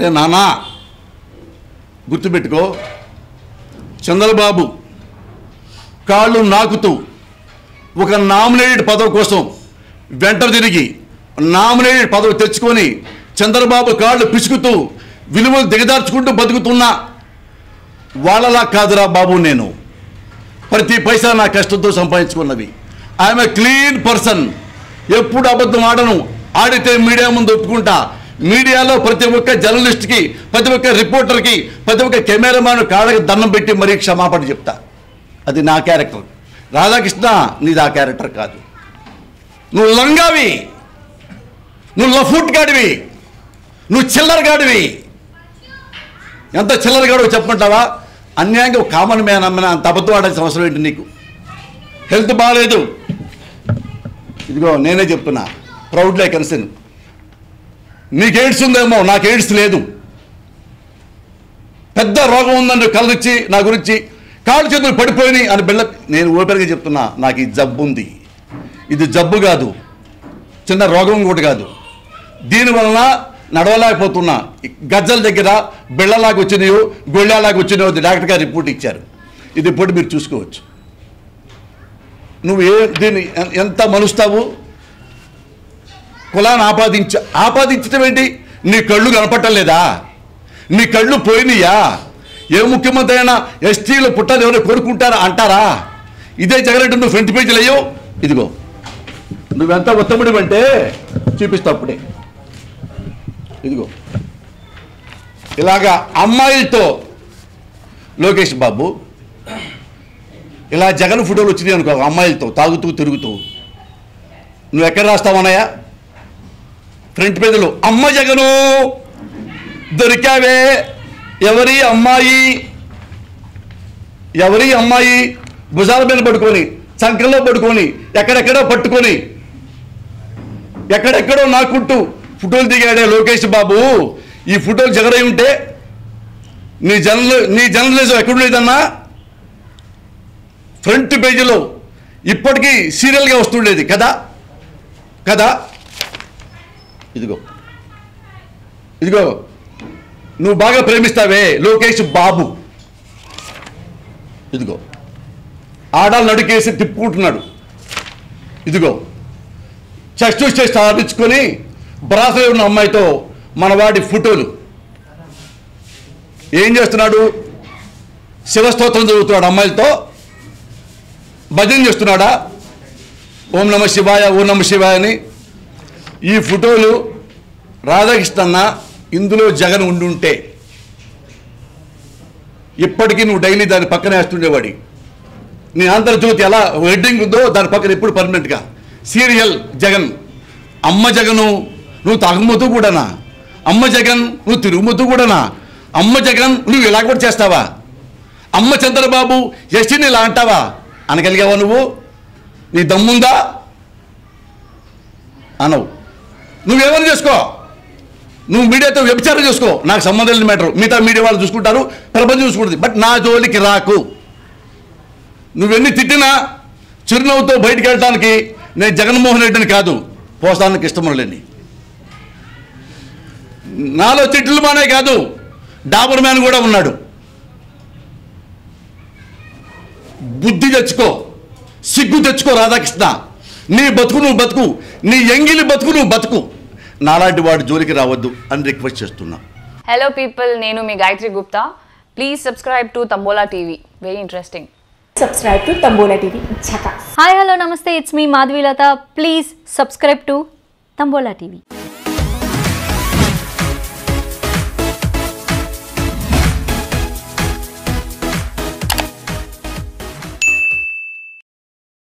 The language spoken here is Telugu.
ఒరే నానా గుర్తుపెట్టుకో చంద్రబాబు కాళ్ళు నాకుతూ ఒక నామినేటెడ్ పదవి కోసం వెంట తిరిగి నామినేటెడ్ పదవి తెచ్చుకొని చంద్రబాబు కాళ్ళు పిసుకుతూ విలువలు దిగదార్చుకుంటూ బతుకుతున్నా వాళ్ళలా కాదురా బాబు నేను ప్రతి పైసా నా కష్టంతో సంపాదించుకున్నవి ఐఎమ్ ఏ క్లీన్ పర్సన్ ఎప్పుడు అబద్ధం ఆడను ఆడితే మీడియా ముందు ఒప్పుకుంటా మీడియాలో ప్రతి ఒక్క జర్నలిస్ట్కి ప్రతి ఒక్క రిపోర్టర్కి ప్రతి ఒక్క కెమెరామాన్ కాళ్ళకి దండం పెట్టి మరీ క్షమాపణ చెప్తా అది నా క్యారెక్టర్ రాధాకృష్ణ నీది ఆ క్యారెక్టర్ కాదు నువ్వు లంగావి నువ్వు లఫుట్ గాడివి నువ్వు చిల్లర గాడివి ఎంత చిల్లర గాడో చెప్పమంటావా అన్యాయంగా ఒక కామన్ మ్యాన్ అమ్మిన అంత అబద్ధం ఆడాల్సిన అవసరం ఏంటి నీకు హెల్త్ బాగాలేదు ఇదిగో నేనే చెప్తున్నా ప్రౌడ్లీ కన్సర్న్ నీకు ఎయిడ్స్ ఉందేమో నాకు ఎయిడ్స్ లేదు పెద్ద రోగం ఉందని కలరిచ్చి నా గురించి కాళ్ళు చేతులు పడిపోయినాయి అని బిళ్ళ నేను ఓపెన్గా చెప్తున్నా నాకు ఈ జబ్బు ఉంది ఇది జబ్బు కాదు చిన్న రోగం కూడా కాదు దీనివలన నడవలేకపోతున్నా ఈ గజ్జల దగ్గర బిళ్ళలాగా వచ్చినాయో గొళ్ళలాగా వచ్చినాయో అది డాక్టర్ గారు రిపోర్ట్ ఇచ్చారు ఈ రిపోర్ట్ మీరు చూసుకోవచ్చు నువ్వు ఏ దీన్ని ఎ- ఎంత మలుస్తావు కులాన్ని ఆపాదించ ఆపాదించడం ఏంటి నీ కళ్ళు కనపట్టలేదా నీ కళ్ళు పోయినాయా ఏ ముఖ్యమంత్రి అయినా ఎస్టీలు పుట్టాలి ఎవరు కోరుకుంటారా అంటారా ఇదే జగన్ నువ్వు ఫ్రంట్ పేజీలు అయ్యో ఇదిగో నువ్వెంత ఉత్తముడి అంటే చూపిస్తా అప్పుడే ఇదిగో ఇలాగా అమ్మాయిలతో లోకేష్ బాబు ఇలా జగన్ ఫోటోలు వచ్చినాయి అనుకో అమ్మాయిలతో తాగుతూ తిరుగుతూ నువ్వు ఎక్కడ రాస్తావన్నయ్య ఫ్రంట్ పేజీలో అమ్మ జగను దొరికావే ఎవరి అమ్మాయి ఎవరి అమ్మాయి భుజాల మీద పడుకొని చంకల్లో పడుకొని ఎక్కడెక్కడో పట్టుకొని ఎక్కడెక్కడో నాకుంటూ ఫోటోలు దిగాడే లోకేష్ బాబు ఈ ఫోటోలు జగరై ఉంటే నీ జర్నల్ నీ జర్నలిజం ఎక్కడుండేదన్నా ఫ్రంట్ పేజీలో ఇప్పటికీ సీరియల్గా వస్తుండేది కదా కదా ఇదిగో ఇదిగో నువ్వు బాగా ప్రేమిస్తావే లోకేష్ బాబు ఇదిగో ఆడాలు నడికేసి తిప్పుకుంటున్నాడు ఇదిగో చెస్ట్ చెస్ట్ ఆడించుకొని బ్రాసలో ఉన్న అమ్మాయితో మనవాడి ఫోటోలు ఏం చేస్తున్నాడు శివస్తోత్రం చదువుతున్నాడు అమ్మాయిలతో భజన చేస్తున్నాడా ఓం నమ శివాయ ఓం నమ శివాయ అని ఈ ఫోటోలు రాధాకృష్ణన్న ఇందులో జగన్ ఉండుంటే ఇప్పటికీ నువ్వు డైలీ దాని పక్కన వేస్తుండేవాడి నీ ఆంధ్రజ్యోతి ఎలా వెడ్డింగ్ ఉందో దాని పక్కన ఎప్పుడు పర్మనెంట్గా సీరియల్ జగన్ అమ్మ జగను నువ్వు తాగుమతూ కూడానా అమ్మ జగన్ నువ్వు తిరుగుమతూ కూడానా అమ్మ జగన్ నువ్వు ఇలా కూడా చేస్తావా అమ్మ చంద్రబాబు ఎస్టీని ఇలా అంటావా అనగలిగావా నువ్వు నీ దమ్ముందా అనవు నువ్వేమని చేసుకో నువ్వు మీడియాతో వ్యభిచారం చేసుకో నాకు సంబంధం లేని మ్యాటర్ మిగతా మీడియా వాళ్ళు చూసుకుంటారు ప్రపంచం చూసుకుంటుంది బట్ నా జోలికి రాకు నువ్వెన్ని తిట్టినా చిరునవ్వుతో బయటికి వెళ్ళటానికి నేను జగన్మోహన్ రెడ్డిని కాదు పోస్తానికి ఇష్టం లేని నాలో తిట్లు మానే కాదు డాబర్ మ్యాన్ కూడా ఉన్నాడు బుద్ధి తెచ్చుకో సిగ్గు తెచ్చుకో రాధాకృష్ణ నీ బతుకు నువ్వు బతుకు నీ ఎంగిలి బతుకు నువ్వు బతుకు నాలాంటి వాడి జోలికి రావద్దు అని రిక్వెస్ట్ చేస్తున్నా హలో పీపుల్ నేను మీ Gayatri Gupta please subscribe to Tambola TV very interesting subscribe to Tambola TV. Chaka. Hi hello namaste it's me Madhavilatha please subscribe to Tambola TV